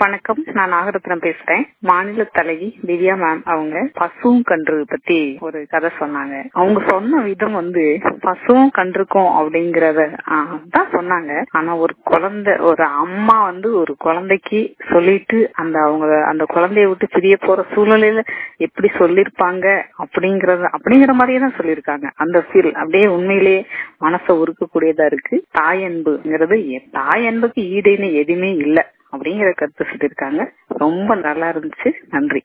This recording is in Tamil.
வணக்கம் நான் நாகரத்னம் பேசுறேன் மாநில தலைவி திவ்யா மேம் அவங்க பசுவும் கன்று பத்தி ஒரு கதை சொன்னாங்க அவங்க சொன்ன விதம் வந்து பசுவும் கன்றுக்கும் அப்படிங்கறத ஆஹ், தான் சொன்னாங்க ஆனா ஒரு குழந்தை ஒரு அம்மா வந்து ஒரு குழந்தைக்கு சொல்லிட்டு அந்த அவங்க அந்த குழந்தைய விட்டு பிரிய போற சூழ்நிலையில எப்படி சொல்லிருப்பாங்க அப்படிங்கறத அப்படிங்கிற மாதிரியே தான் சொல்லியிருக்காங்க அந்த ஃபீல் அப்படியே உண்மையிலேயே மனசை உருக்கக்கூடியதா இருக்கு தாய் அன்புங்கிறது எ- தாய் அன்புக்கு ஈடுன்னு எதுவுமே இல்ல அப்படிங்கிற கருத்து சொல்லியிருக்காங்க ரொம்ப நல்லா இருந்துச்சு நன்றி